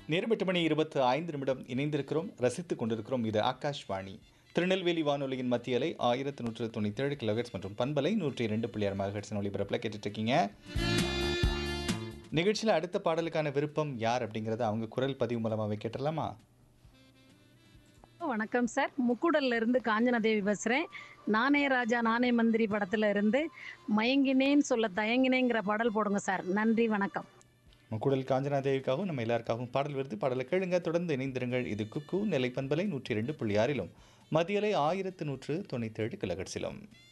நேரம் எட்டு மணி இருபத்து ஐந்து நிமிடம் இணைந்திருக்கிறோம் ரசித்துக் கொண்டிருக்கிறோம் இது ஆகாஷ்வாணி திருநெல்வேலி வானொலியின் மத்திய அலை ஆயிரத்து நூற்று தொண்ணூற்றி ஏழு கிலோஹெட்ஸ் மற்றும் பண்பலை நூற்றி இரண்டு புள்ளி ஆறு மெகாஹெட்ஸின் ஒளிபரப்பில் கேட்டுட்டு இருக்கீங்க நிகழ்ச்சியில் அடுத்த பாடலுக்கான விருப்பம் யார் அப்படிங்கிறத அவங்க குரல் பதிவு மூலமாகவே கேட்டுடலாமா வணக்கம் சார் முக்குடல்ல இருந்து காஞ்சனாதேவி பேசுகிறேன் நானே ராஜா நானே மந்திரி படத்துல இருந்து மயங்கினேன்னு சொல்ல தயங்கினேங்கிற பாடல் போடுங்க சார் நன்றி வணக்கம் முக்குடல் காஞ்சனா தேவிக்காகவும் நம்ம எல்லாருக்காகவும் பாடல் வருது பாடலை கேளுங்க தொடர்ந்து இணைந்திருங்கள் இது குக்கு நிலை பண்பலை நூற்றி இரண்டு புள்ளி ஆறிலும் மதியலை ஆயிரத்து நூற்று தொண்ணூற்றி ஏழு கிலோஹெட்ஸிலும்